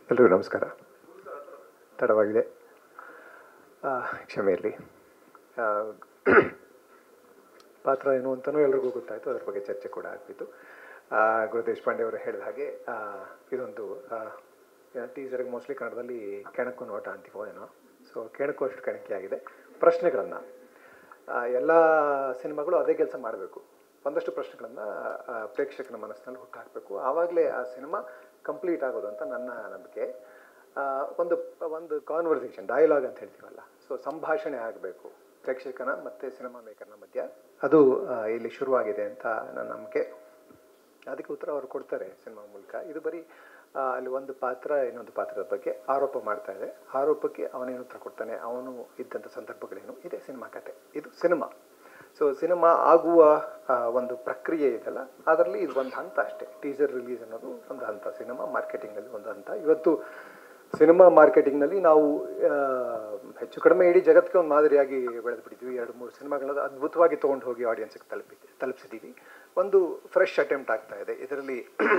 ಎಲ್ರಿಗೂ ನಮಸ್ಕಾರ ತಡವಾಗಿದೆ ಆ, ಕ್ಷಮೆ ಇರಲಿ ಪಾತ್ರ ಏನು ಅಂತಲೂ ಎಲ್ರಿಗೂ ಗೊತ್ತಾಯಿತು ಅದ್ರ ಬಗ್ಗೆ ಚರ್ಚೆ ಕೂಡ ಆಗ್ತಿತ್ತು ಆ, ಗುರು ದೇಶಪಾಂಡೆ ಅವರು ಹೇಳಿದ ಹಾಗೆ ಆ, ಇದೊಂದು ಟೀಸರ್ಗೆ ಮೋಸ್ಟ್ಲಿ ಕನ್ನಡದಲ್ಲಿ ಕೆಣಕು ನೋಟ ಅಂತೀವೋ ಏನೋ ಸೊ ಕೆಣಕು ಅಷ್ಟು ಕೆಣಕಿ ಆಗಿದೆ ಪ್ರಶ್ನೆಗಳನ್ನು ಎಲ್ಲ ಸಿನಿಮಾಗಳು ಅದೇ ಕೆಲಸ ಮಾಡಬೇಕು ಒಂದಷ್ಟು ಪ್ರಶ್ನೆಗಳನ್ನು ಪ್ರೇಕ್ಷಕನ ಮನಸ್ಸಿನಲ್ಲಿ ಹುಟ್ಟಾಕಬೇಕು ಆವಾಗಲೇ ಆ ಸಿನಿಮಾ ಕಂಪ್ಲೀಟ್ ಆಗೋದು ಅಂತ ನನ್ನ ನಂಬಿಕೆ ಆ, ಒಂದು ಒಂದು ಕಾನ್ವರ್ಸೇಷನ್ ಡೈಲಾಗ್ ಅಂತ ಹೇಳ್ತೀವಲ್ಲ ಸೊ ಸಂಭಾಷಣೆ ಆಗಬೇಕು ಪ್ರೇಕ್ಷಕನ ಮತ್ತು ಸಿನಿಮಾ ಮೇಕರ್ನ ಮಧ್ಯ ಅದು ಆ, ಇಲ್ಲಿ ಶುರುವಾಗಿದೆ ಅಂತ ನನ್ನ ನಂಬಿಕೆ ಅದಕ್ಕೆ ಉತ್ತರ ಅವರು ಕೊಡ್ತಾರೆ ಸಿನಿಮಾ ಮೂಲಕ ಇದು ಬರೀ ಆ, ಅಲ್ಲಿ ಒಂದು ಪಾತ್ರ ಇನ್ನೊಂದು ಪಾತ್ರದ ಬಗ್ಗೆ ಆರೋಪ ಮಾಡ್ತಾ ಇದೆ ಆರೋಪಕ್ಕೆ ಅವನೇನು ಉತ್ತರ ಕೊಡ್ತಾನೆ ಅವನು ಇದ್ದಂಥ ಸಂದರ್ಭಗಳೇನು ಇದೆ ಸಿನಿಮಾ ಕತೆ ಇದು ಸಿನಿಮಾ ಸೊ ಸಿನಿಮಾ ಆಗುವ ಆ, ಒಂದು ಪ್ರಕ್ರಿಯೆ ಇದೆಯಲ್ಲ ಅದರಲ್ಲಿ ಇದು ಒಂದು ಹಂತ ಅಷ್ಟೇ ಟೀಸರ್ ರಿಲೀಸ್ ಅನ್ನೋದು ಒಂದು ಹಂತ ಸಿನಿಮಾ ಮಾರ್ಕೆಟಿಂಗಲ್ಲಿ ಒಂದು ಹಂತ ಇವತ್ತು ಸಿನಿಮಾ ಮಾರ್ಕೆಟಿಂಗ್ನಲ್ಲಿ ನಾವು ಆ, ಹೆಚ್ಚು ಕಡಿಮೆ ಇಡೀ ಜಗತ್ತಿಗೆ ಒಂದು ಮಾದರಿಯಾಗಿ ಬೆಳೆದು ಬಿಟ್ಟಿದ್ವಿ ಎರಡು ಮೂರು ಸಿನಿಮಾಗಳನ್ನ ಅದ್ಭುತವಾಗಿ ತೊಗೊಂಡು ಹೋಗಿ ಆಡಿಯನ್ಸ್ಗೆ ತಲುಪಿ ತಲುಪಿಸಿದ್ದೀವಿ ಒಂದು ಫ್ರೆಶ್ ಅಟೆಂಪ್ಟ್ ಆಗ್ತಾ ಇದೆ ಇದರಲ್ಲಿ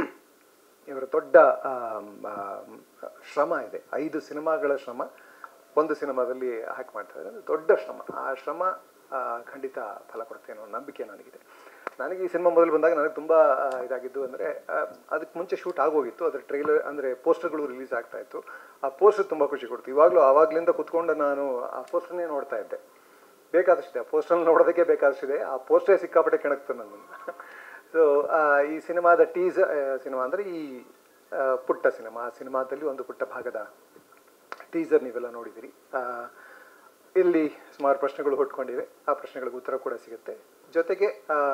ಇವರ ದೊಡ್ಡ ಆಮ್, ಆಮ್, ಶ್ರಮ ಇದೆ ಐದು ಸಿನಿಮಾಗಳ ಶ್ರಮ ಒಂದು ಸಿನಿಮಾದಲ್ಲಿ ಹಾಕಿ ಮಾಡ್ತಾ ಇದ್ದಾರೆ ಅದು ದೊಡ್ಡ ಶ್ರಮ ಆ ಶ್ರಮ ಆ, ಖಂಡಿತ ಫಲ ಕೊಡುತ್ತೆ ಅನ್ನೋ ನಂಬಿಕೆ ನನಗಿದೆ ನನಗೆ ಈ ಸಿನಿಮಾ ಮೊದಲು ಬಂದಾಗ ನನಗೆ ತುಂಬ ಇದಾಗಿದ್ದು ಅಂದರೆ ಅದಕ್ಕೆ ಮುಂಚೆ ಶೂಟ್ ಆಗೋಗಿತ್ತು ಅದ್ರ ಟ್ರೈಲರ್ ಅಂದರೆ ಪೋಸ್ಟರ್ಗಳು ರಿಲೀಸ್ ಆಗ್ತಾ ಇತ್ತು ಆ ಪೋಸ್ಟರ್ ತುಂಬ ಖುಷಿ ಕೊಡ್ತು ಇವಾಗಲೂ ಆವಾಗಲಿಂದ ಕುತ್ಕೊಂಡು ನಾನು ಆ ಪೋಸ್ಟರ್ನೇ ನೋಡ್ತಾ ಇದ್ದೆ ಬೇಕಾದಷ್ಟಿದೆ ಆ ಪೋಸ್ಟರ್ನ ನೋಡೋದಕ್ಕೆ ಬೇಕಾದಷ್ಟಿದೆ ಆ ಪೋಸ್ಟರೇ ಸಿಕ್ಕಾಪಟ್ಟೆ ಕೆಣಕ್ತು ನನ್ನನ್ನು ಸೊ ಈ ಸಿನಿಮಾದ ಟೀಸ್ ಸಿನಿಮಾ ಅಂದರೆ ಈ ಆ, ಪುಟ್ಟ ಸಿನಿಮಾ ಆ ಸಿನಿಮಾದಲ್ಲಿ ಒಂದು ಪುಟ್ಟ ಭಾಗದ ಟೀಸರ್ ನೀವೆಲ್ಲ ನೋಡಿದಿರಿ ಆ, ಇಲ್ಲಿ ಸುಮಾರು ಪ್ರಶ್ನೆಗಳು ಹುಟ್ಕೊಂಡಿವೆ ಆ ಪ್ರಶ್ನೆಗಳಿಗೆ ಉತ್ತರ ಕೂಡ ಸಿಗುತ್ತೆ ಜೊತೆಗೆ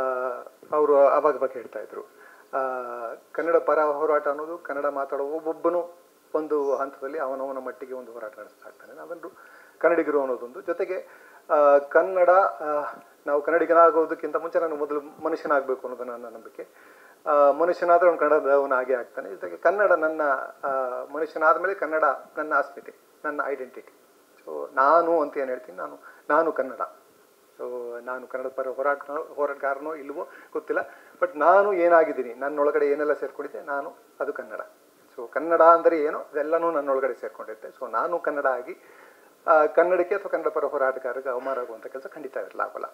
ಅವರು ಅವಾಗ ಬಗ್ಗೆ ಹೇಳ್ತಾ ಇದ್ರು ಆ, ಕನ್ನಡ ಪರ ಹೋರಾಟ ಅನ್ನೋದು ಕನ್ನಡ ಮಾತಾಡೋ ಒಬ್ಬೊಬ್ಬನು ಒಂದು ಹಂತದಲ್ಲಿ ಅವನವನ ಮಟ್ಟಿಗೆ ಒಂದು ಹೋರಾಟ ನಡೆಸ್ತಾ ಇರ್ತಾನೆ ನಾವೆಲ್ಲರೂ ಕನ್ನಡಿಗರು ಅನ್ನೋದೊಂದು ಜೊತೆಗೆ ಆ, ಕನ್ನಡ ಆ, ನಾವು ಕನ್ನಡಿಗನಾಗೋದಕ್ಕಿಂತ ಮುಂಚೆ ನಾನು ಮೊದಲು ಮನುಷ್ಯನಾಗಬೇಕು ಅನ್ನೋದು ನನ್ನ ನಂಬಿಕೆ ಆ, ಮನುಷ್ಯನಾದ್ರೆ ಅವನು ಕನ್ನಡದವನ ಹಾಗೆ ಆಗ್ತಾನೆ ಜೊತೆಗೆ ಕನ್ನಡ ನನ್ನ ಆ, ಮನುಷ್ಯನಾದ ಮೇಲೆ ಕನ್ನಡ ನನ್ನ ಅಸ್ಮಿತೆ ನನ್ನ ಐಡೆಂಟಿಟಿ ಸೊ ನಾನು ಅಂತ ಏನು ಹೇಳ್ತೀನಿ ನಾನು ನಾನು ಕನ್ನಡ ಸೊ ನಾನು ಕನ್ನಡ ಪರ ಹೋರಾಟ ಹೋರಾಟಗಾರನೋ ಇಲ್ವೋ ಗೊತ್ತಿಲ್ಲ ಬಟ್ ನಾನು ಏನಾಗಿದ್ದೀನಿ ನನ್ನೊಳಗಡೆ ಏನೆಲ್ಲ ಸೇರ್ಕೊಂಡಿದ್ದೆ ನಾನು ಅದು ಕನ್ನಡ ಸೊ ಕನ್ನಡ ಅಂದರೆ ಏನು ಅದೆಲ್ಲನೂ ನನ್ನೊಳಗಡೆ ಸೇರ್ಕೊಂಡಿರುತ್ತೆ ಸೊ ನಾನು ಕನ್ನಡ ಆಗಿ ಆ, ಕನ್ನಡಕ್ಕೆ ಅಥವಾ ಕನ್ನಡ ಪರ ಹೋರಾಟಗಾರರಿಗೆ ಅವಮಾನ ಆಗುವಂಥ ಕೆಲಸ ಖಂಡಿತ ಇರಲ್ಲ ಆಗಲ್ಲ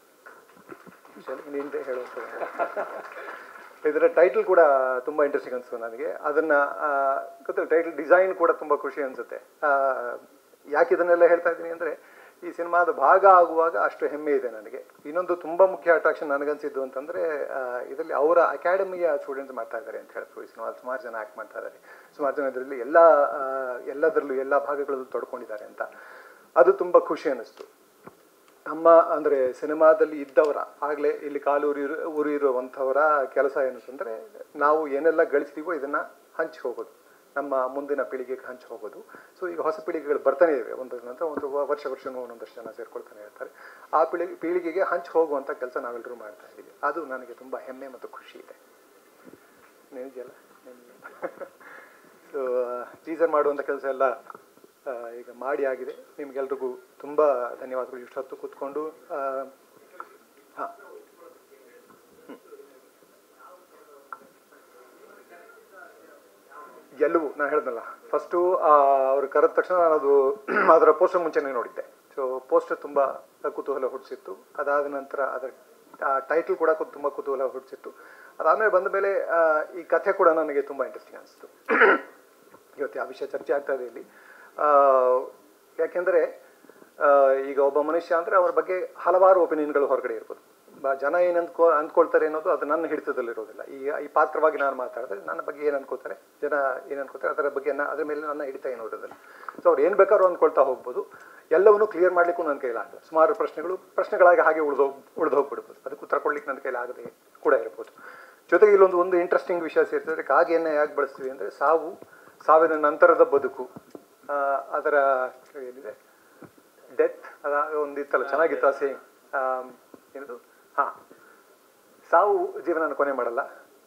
ನಿಂದೆ ಹೇಳುವಂಥದ್ದು ಇದರ ಟೈಟಲ್ ಕೂಡ ತುಂಬ ಇಂಟ್ರೆಸ್ಟಿಂಗ್ ಅನಿಸ್ತು ನನಗೆ ಅದನ್ನು ಗೊತ್ತಿಲ್ಲ ಟೈಟಲ್ ಡಿಸೈನ್ ಕೂಡ ತುಂಬ ಖುಷಿ ಅನಿಸುತ್ತೆ ಯಾಕೆ ಇದನ್ನೆಲ್ಲ ಹೇಳ್ತಾ ಇದ್ದೀನಿ ಅಂದರೆ ಈ ಸಿನಿಮಾದ ಭಾಗ ಆಗುವಾಗ ಅಷ್ಟು ಹೆಮ್ಮೆ ಇದೆ ನನಗೆ ಇನ್ನೊಂದು ತುಂಬ ಮುಖ್ಯ ಅಟ್ರಾಕ್ಷನ್ ನನಗನ್ಸಿದ್ದು ಅಂತಂದರೆ ಇದರಲ್ಲಿ ಅವರ ಅಕಾಡೆಮಿಯ ಸ್ಟೂಡೆಂಟ್ಸ್ ಮಾಡ್ತಾ ಇದ್ದಾರೆ ಅಂತ ಹೇಳಿದ್ರು ಈ ಸಿನಿಮಾ ಸುಮಾರು ಜನ ಆ್ಯಕ್ಟ್ ಮಾಡ್ತಾ ಇದ್ದಾರೆ ಸುಮಾರು ಜನ ಇದರಲ್ಲಿ ಎಲ್ಲ ಆ, ಎಲ್ಲದರಲ್ಲೂ ಎಲ್ಲ ಭಾಗಗಳಲ್ಲೂ ತೊಡ್ಕೊಂಡಿದ್ದಾರೆ ಅಂತ ಅದು ತುಂಬ ಖುಷಿ ಅನ್ನಿಸ್ತು ನಮ್ಮ ಅಂದರೆ ಸಿನಿಮಾದಲ್ಲಿ ಇದ್ದವರ ಆಗಲೇ ಇಲ್ಲಿ ಕಾಲು ಉರಿ ಉರಿರುವಂಥವರ ಕೆಲಸ ಏನು ಅಂತಂದರೆ ನಾವು ಏನೆಲ್ಲ ಗಳಿಸ್ತೀವೋ ಇದನ್ನು ಹಂಚಿ ಹೋಗೋದು ನಮ್ಮ ಮುಂದಿನ ಪೀಳಿಗೆಗೆ ಹಂಚಿ ಹೋಗೋದು ಸೊ ಈಗ ಹೊಸ ಪೀಳಿಗೆಗಳು ಬರ್ತಾನೆ ಇವೆ ಒಂದು ನಂತರ ಒಂದು ವ- ವರ್ಷ ವರ್ಷನೂ ಒಂದೊಂದಷ್ಟು ಜನ ಸೇರ್ಕೊಳ್ತಾನೆ ಇರ್ತಾರೆ ಆ ಪೀಳಿಗೆ ಪೀಳಿಗೆಗೆ ಹಂಚಿ ಹೋಗುವಂಥ ಕೆಲಸ ನಾವೆಲ್ಲರೂ ಮಾಡ್ತಾ ಇದ್ದೀವಿ ಅದು ನನಗೆ ತುಂಬ ಹೆಮ್ಮೆ ಮತ್ತು ಖುಷಿ ಇದೆ ನಿಜಲ್ಲ ಸೊ ಟೀಸರ್ ಮಾಡುವಂಥ ಕೆಲಸ ಎಲ್ಲ ಆ, ಈಗ ಮಾಡಿ ಆಗಿದೆ ನಿಮ್ಗೆಲ್ರಿಗೂ ತುಂಬ ಧನ್ಯವಾದಗಳು ಇಷ್ಟೊತ್ತು ಕೂತ್ಕೊಂಡು ಹಾಂ ಗೆಲುವು ನಾನು ಹೇಳ್ದಲ್ಲ ಫಸ್ಟು ಅವ್ರು ಕರೆದ ತಕ್ಷಣ ನಾನು ಅದು ಅದರ ಪೋಸ್ಟರ್ ಮುಂಚೆನೇ ನೋಡಿದ್ದೆ ಸೊ ಪೋಸ್ಟರ್ ತುಂಬ ಕುತೂಹಲ ಹುಟ್ಟಿಸಿತ್ತು ಅದಾದ ನಂತರ ಅದರ ಟೈಟಲ್ ಕೂಡ ಕು- ತುಂಬ ಕುತೂಹಲ ಹುಟ್ಟಿಸಿತ್ತು ಅದಾದಮೇಲೆ ಬಂದ ಮೇಲೆ ಆ, ಈ ಕಥೆ ಕೂಡ ನನಗೆ ತುಂಬ ಇಂಟ್ರೆಸ್ಟಿಂಗ್ ಅನಿಸ್ತು ಇವತ್ತು ಆ ವಿಷಯ ಚರ್ಚೆ ಆಗ್ತಾ ಇದೆ ಇಲ್ಲಿ ಆ, ಯಾಕೆಂದರೆ ಆ, ಈಗ ಒಬ್ಬ ಮನುಷ್ಯ ಅಂದರೆ ಅವ್ರ ಬಗ್ಗೆ ಹಲವಾರು ಒಪಿನಿಯನ್ಗಳು ಹೊರಗಡೆ ಇರ್ಬೋದು ಬ- ಜನ ಏನು ಅಂದ್ಕೋ ಅಂದ್ಕೊಳ್ತಾರೆ ಅನ್ನೋದು ಅದು ನನ್ನ ಹಿಡಿತದಲ್ಲಿರೋದಿಲ್ಲ ಈ ಈ ಪಾತ್ರವಾಗಿ ನಾನು ಮಾತಾಡಿದ್ರೆ ನನ್ನ ಬಗ್ಗೆ ಏನು ಅನ್ಕೋತಾರೆ ಜನ ಏನು ಅನ್ಕೋತಾರೆ ಅದರ ಬಗ್ಗೆ ನ- ಅದ್ರ ಮೇಲೆ ನನ್ನ ಹಿಡಿತ ಏನು ಇರೋದಿಲ್ಲ ಸೊ ಅವ್ರು ಏನು ಬೇಕಾದ್ರೂ ಅಂದ್ಕೊಳ್ತಾ ಹೋಗ್ಬೋದು ಎಲ್ಲವನ್ನೂ ಕ್ಲಿಯರ್ ಮಾಡಲಿಕ್ಕೂ ನನ್ನ ಕೈಲಾಗಲ್ಲ ಸುಮಾರು ಪ್ರಶ್ನೆಗಳು ಪ್ರಶ್ನೆಗಳಾಗಿ ಹಾಗೆ ಉಳಿದೋಗ್ ಉಳಿದೋಗ್ಬಿಡ್ಬೋದು ಅದಕ್ಕೆ ಉತ್ತರ ಕೊಡ್ಲಿಕ್ಕೆ ನನ್ನ ಕೈಲಾಗದೆ ಕೂಡ ಇರ್ಬೋದು ಜೊತೆಗೆ ಇಲ್ಲೊಂದು ಒಂದು ಇಂಟ್ರೆಸ್ಟಿಂಗ್ ವಿಷಯ ಸೇರ್ತದೆ ಕಾಗೆಯನ್ನು ಯಾಕೆ ಬಳಸ್ತೀವಿ ಅಂದರೆ ಸಾವು ಸಾವಿನ ನಂತರದ ಬದುಕು ಆ, ಅದರ ಏನಿದೆ ಡೆತ್ ಅದ ಒಂದು ಇತ್ತಲ್ಲ ಚೆನ್ನಾಗಿತ್ತು ಆ ಸೇಮ್ ಏನದು ಹಾಂ ಸಾವು ಜೀವನನ ಕೊನೆ ಮಾಡಲ್ಲ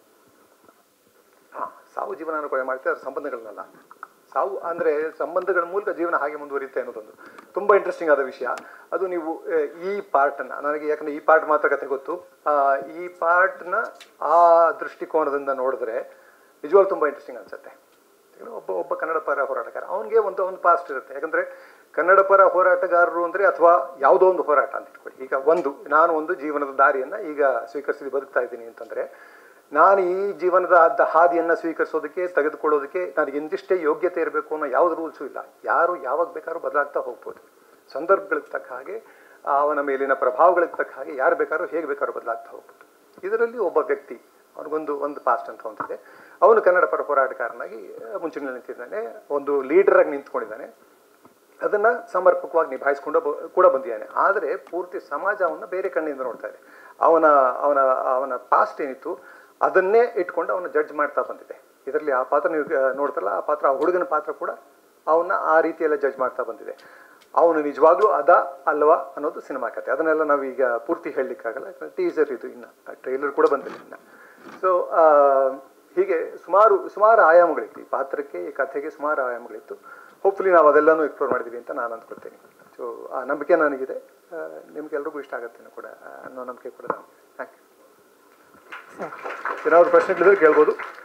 ಹಾಂ ಸಾವು ಜೀವನನ ಕೊನೆ ಮಾಡುತ್ತೆ ಅದ್ರ ಸಂಬಂಧಗಳನ್ನಲ್ಲ ಸಾವು ಅಂದರೆ ಸಂಬಂಧಗಳ ಮೂಲಕ ಜೀವನ ಹಾಗೆ ಮುಂದುವರಿಯುತ್ತೆ ಅನ್ನೋದೊಂದು ತುಂಬ ಇಂಟ್ರೆಸ್ಟಿಂಗ್ ಆದ ವಿಷಯ ಅದು ನೀವು ಆ, ಈ ಪಾರ್ಟನ್ನು ನನಗೆ ಯಾಕಂದರೆ ಈ ಪಾರ್ಟ್ ಮಾತ್ರ ಕತೆ ಗೊತ್ತು ಆ, ಈ ಪಾರ್ಟ್ನ ಆ ದೃಷ್ಟಿಕೋನದಿಂದ ನೋಡಿದ್ರೆ ನಿಜವಾಗ್ಲೂ ತುಂಬ ಇಂಟ್ರೆಸ್ಟಿಂಗ್ ಅನಿಸುತ್ತೆ ಯಾಕಂದ್ರೆ ಒಬ್ಬ ಒಬ್ಬ ಕನ್ನಡ ಪರ ಹೋರಾಟಗಾರ ಅವನಿಗೆ ಒಂದು ಒಂದು ಪಾಸ್ಟ್ ಇರುತ್ತೆ ಯಾಕಂದರೆ ಕನ್ನಡ ಪರ ಹೋರಾಟಗಾರರು ಅಂದರೆ ಅಥವಾ ಯಾವುದೋ ಒಂದು ಹೋರಾಟ ಅಂತ ಇಟ್ಕೊಳ್ಳಿ ಈಗ ಒಂದು ನಾನು ಒಂದು ಜೀವನದ ದಾರಿಯನ್ನು ಈಗ ಸ್ವೀಕರಿಸಿ ಬದುಕ್ತಾ ಇದ್ದೀನಿ ಅಂತಂದರೆ ನಾನು ಈ ಜೀವನದ ಅದ್ದ ಹಾದಿಯನ್ನು ಸ್ವೀಕರಿಸೋದಕ್ಕೆ ತೆಗೆದುಕೊಳ್ಳೋದಕ್ಕೆ ನನಗೆ ಇಂತಿಷ್ಟೇ ಯೋಗ್ಯತೆ ಇರಬೇಕು ಅನ್ನೋ ಯಾವುದು ರೂಲ್ಸು ಇಲ್ಲ ಯಾರು ಯಾವಾಗ ಬೇಕಾದ್ರೂ ಬದಲಾಗ್ತಾ ಹೋಗ್ಬೋದು ಸಂದರ್ಭಗಳಿಗೆ ತಕ್ಕ ಹಾಗೆ ಅವನ ಮೇಲಿನ ಪ್ರಭಾವಗಳಿಗೆ ತಕ್ಕ ಹಾಗೆ ಯಾರು ಬೇಕಾದ್ರೂ ಹೇಗೆ ಬೇಕಾದ್ರೂ ಬದಲಾಗ್ತಾ ಹೋಗ್ಬೋದು ಇದರಲ್ಲಿ ಒಬ್ಬ ವ್ಯಕ್ತಿ ಅವನಿಗೊಂದು ಒಂದು ಪಾಸ್ಟ್ ಅಂತ ಹೊಂದಿದೆ ಅವನು ಕನ್ನಡ ಪರ ಹೋರಾಟಗಾರನಾಗಿ ಮುಂಚೂಣಿಯಲ್ಲಿ ನಿಂತಿದ್ದಾನೆ ಒಂದು ಲೀಡರಾಗಿ ನಿಂತ್ಕೊಂಡಿದ್ದಾನೆ ಅದನ್ನು ಸಮರ್ಪಕವಾಗಿ ನಿಭಾಯಿಸ್ಕೊಂಡು ಬ- ಕೂಡ ಬಂದಿದ್ದಾನೆ ಆದರೆ ಪೂರ್ತಿ ಸಮಾಜ ಅವನ್ನ ಬೇರೆ ಕಣ್ಣಿಂದ ನೋಡ್ತಾ ಇದೆ ಅವನ ಅವನ ಅವನ ಪಾಸ್ಟ್ ಏನಿತ್ತು ಅದನ್ನೇ ಇಟ್ಕೊಂಡು ಅವನ ಜಡ್ಜ್ ಮಾಡ್ತಾ ಬಂದಿದೆ ಇದರಲ್ಲಿ ಆ ಪಾತ್ರ ನೀವು ಆ, ನೋಡ್ತಲ್ಲ ಆ ಪಾತ್ರ ಆ ಹುಡುಗನ ಪಾತ್ರ ಕೂಡ ಅವನ್ನ ಆ ರೀತಿಯೆಲ್ಲ ಜಡ್ಜ್ ಮಾಡ್ತಾ ಬಂದಿದೆ ಅವನು ನಿಜವಾಗ್ಲೂ ಅದ ಅಲ್ವಾ ಅನ್ನೋದು ಸಿನಿಮಾ ಕತೆ ಅದನ್ನೆಲ್ಲ ನಾವು ಈಗ ಪೂರ್ತಿ ಹೇಳಲಿಕ್ಕಾಗಲ್ಲ ಯಾಕಂದ್ರೆ ಟೀಸರ್ ಇದು ಇನ್ನು ಟ್ರೈಲರ್ ಕೂಡ ಬಂದಿಲ್ಲ ಇನ್ನು ಸೊ ಹೀಗೆ ಸುಮಾರು ಸುಮಾರು ಆಯಾಮಗಳಿತ್ತು ಈ ಪಾತ್ರಕ್ಕೆ ಈ ಕಥೆಗೆ ಸುಮಾರು ಆಯಾಮಗಳಿತ್ತು ಹೋಪ್ಫುಲಿ ನಾವು ಅದೆಲ್ಲನೂ ಎಕ್ಸ್ಪ್ಲೋರ್ ಮಾಡಿದ್ದೀವಿ ಅಂತ ನಾನು ಅಂದ್ಕೊಳ್ತೀನಿ ಸೊ ಆ ನಂಬಿಕೆ ನನಗಿದೆ ಆ, ನಿಮ್ಗೆಲ್ರಿಗೂ ಇಷ್ಟ ಆಗುತ್ತೆ ಕೂಡ ಆ, ಅನ್ನೋ ನಂಬಿಕೆ ಕೂಡ ನಾನು ಥ್ಯಾಂಕ್ ಯು ಏನಾದ್ರು ಪ್ರಶ್ನೆಗಳಿದ್ರೆ ಕೇಳ್ಬೋದು